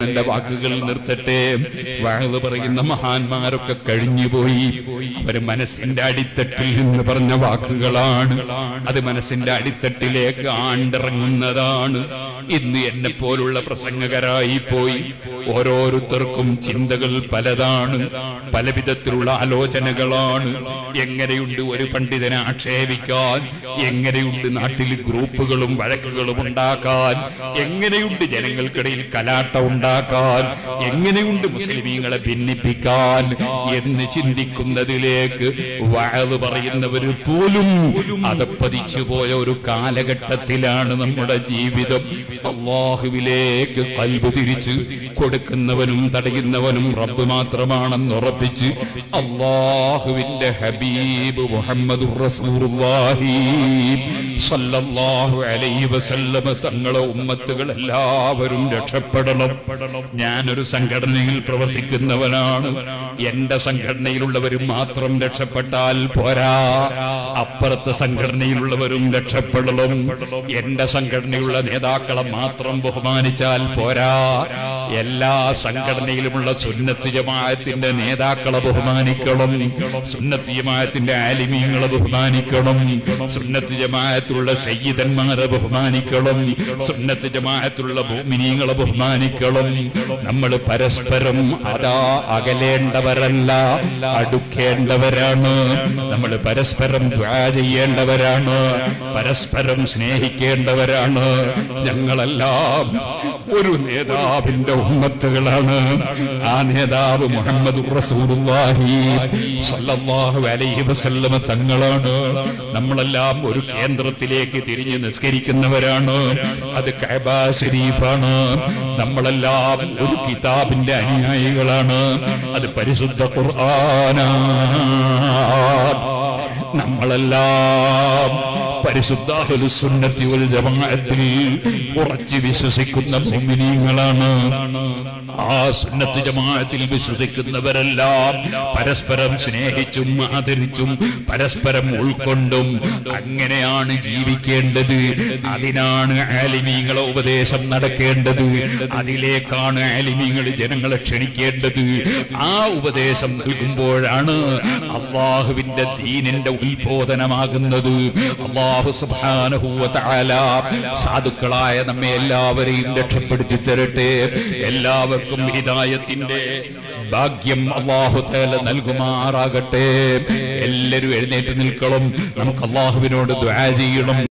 എന്റെ വാക്കുകൾ നിർത്തട്ടെ വാഴ് പറയുന്ന മഹാന്മാരൊക്കെ കഴിഞ്ഞുപോയി അവര് മനസ്സിന്റെ അടിത്തട്ടിൽ നിന്ന് പറഞ്ഞ വാക്കുകളാണ് അത് മനസ്സിന്റെ അടിത്തട്ടിലേക്ക് ആണ്ടിറങ്ങുന്നതാണ് ഇന്ന് എന്നെ പോലുള്ള പ്രസംഗകരായി പോയി ഓരോരുത്തർക്കും ചിന്തകൾ പലതാണ് പല വിധത്തിലുള്ള ആലോചനകളാണ് എങ്ങനെയുണ്ട് ഒരു പണ്ഡിതനെ ആക്ഷേപിക്കാൻ എങ്ങനെയുണ്ട് നാട്ടിൽ ഗ്രൂപ്പുകളും വഴക്കുകളും ഉണ്ടാക്കാൻ എങ്ങനെയുണ്ട് ജനങ്ങൾക്കിടയിൽ കലാട്ട ഉണ്ടാക്കാൻ എങ്ങനെയുണ്ട് മുസ്ലിമീങ്ങളെ ഭിന്നിപ്പിക്കാൻ എന്ന് ചിന്തിക്കുന്നതിലേക്ക് വഴത് പറയുന്നവർ പോലും അതപ്പതിച്ചു പോയ ഒരു കാലഘട്ടത്തിലാണ് നമ്മുടെ ജീവിതം അള്ളാഹുവിലേക്ക് കൽബ് തിരിച്ച് കൊടുക്കുന്നവനും തടയുന്നവനും റബ്ബ് മാത്രമാണെന്ന് ഉറപ്പിച്ച് അള്ളാഹുവിന്റെ ഹബീബ് മുഹമ്മദ് റസൂലുള്ളാഹി സല്ലല്ലാഹു അലൈഹി വസല്ലമ തങ്ങളെ ഉമ്മത്തുകൾ എല്ലാവരും രക്ഷപ്പെടണം ഞാനൊരു സംഘടനയിൽ പ്രവർത്തിക്കുന്നവനാണ് എന്റെ സംഘടനയിലുള്ളവരും മാത്രം രക്ഷപ്പെട്ടാൽ പോരാ അപ്പുറത്തെ സംഘടനയിലുള്ളവരും രക്ഷപ്പെടണം എന്റെ സംഘടനയിലുള്ള നേതാക്കളെ മാത്രം ബഹുമാനിച്ചാൽ പോരാ എല്ലാ സംഘടനയിലുമുള്ള സുന്നത്ത് ജമാഅത്തിന്റെ നേതാക്കളെ ബഹുമാനിക്കണം സുന്നത്ത് ജമാഅത്തിന്റെ ആലിമീങ്ങളെ ബഹുമാനിക്കണം സുന്നത്ത് ജമാഅത്തിലുള്ള സയ്യിദന്മാരെ ബഹുമാനിക്കണം സുന്നത്ത് ജമാഅത്തിലുള്ള ഭൂമിനീങ്ങളെ ബഹുമാനിക്കണം നമ്മൾ പരസ്പരം അതാ അകലേണ്ടവരല്ല അടുക്കേണ്ടവരാണ് നമ്മൾ പരസ്പരം ദ്വാ ചെയ്യേണ്ടവരാണ് പരസ്പരം സ്നേഹിക്കേണ്ടവരാണ് ഞങ്ങളെല്ലാം ഒരു നേതാവിന്റെ ഉമ്മത്തുകളാണ് ആ നേതാവ് മുഹമ്മദ് റസൂലുള്ളാഹി സല്ലല്ലാഹു അലൈഹി വസല്ലമ തങ്ങളാണ് നമ്മളെല്ലാം ഒരു കേന്ദ്രത്തിലേക്ക് തിരിഞ്ഞ് നിസ്കരിക്കുന്നവരാണ് അത് കഅബ ശരീഫാണ് നമ്മളെല്ലാം ഒരു കിതാബിന്റെ അനുയായികളാണ് അത് പരിശുദ്ധ ഖുർആനാണ് നമ്മളെല്ലാം പരിശുദ്ധ അഹ്ലുസുന്നത്തി വൽ ജമാഅത്തിൽ ഉറച്ചു വിശ്വസിക്കുന്ന മുഅ്മിനീങ്ങളാണ് ആ സുന്നത്ത് ജമാഅത്തിൽ വിശ്വസിക്കുന്നവരെല്ലാം പരസ്പരം സ്നേഹിച്ചും ആദരിച്ചും പരസ്പരം ഉൾക്കൊണ്ടും അങ്ങനെയാണ് ജീവിക്കേണ്ടത് അതിനാണ് ആലിമീങ്ങളെ ഉപദേശം നടക്കേണ്ടത് അതിലേക്കാണ് ആലിമീങ്ങൾ ജനങ്ങളെ ക്ഷണിക്കേണ്ടത് ആ ഉപദേശം നൽകുമ്പോഴാണ് അള്ളാഹുവിന്റെ ദീനിന്റെ ഉത്ബോധനമാകുന്നത് അള്ളാഹു സുബ്ഹാനഹു വ തആല സാധുക്കളായ നമ്മെ എല്ലാവരെയും രക്ഷപ്പെടുത്തി തരട്ടെ എല്ലാവർക്കും ഹിദായത്തിന്റെ ഭാഗ്യം അള്ളാഹു തആല നൽകുമാറാകട്ടെ എല്ലാവരും എഴുന്നേറ്റ് നിൽക്കണം നമുക്ക് അള്ളാഹുവിനോട് ദ്വാ ചെയ്യണം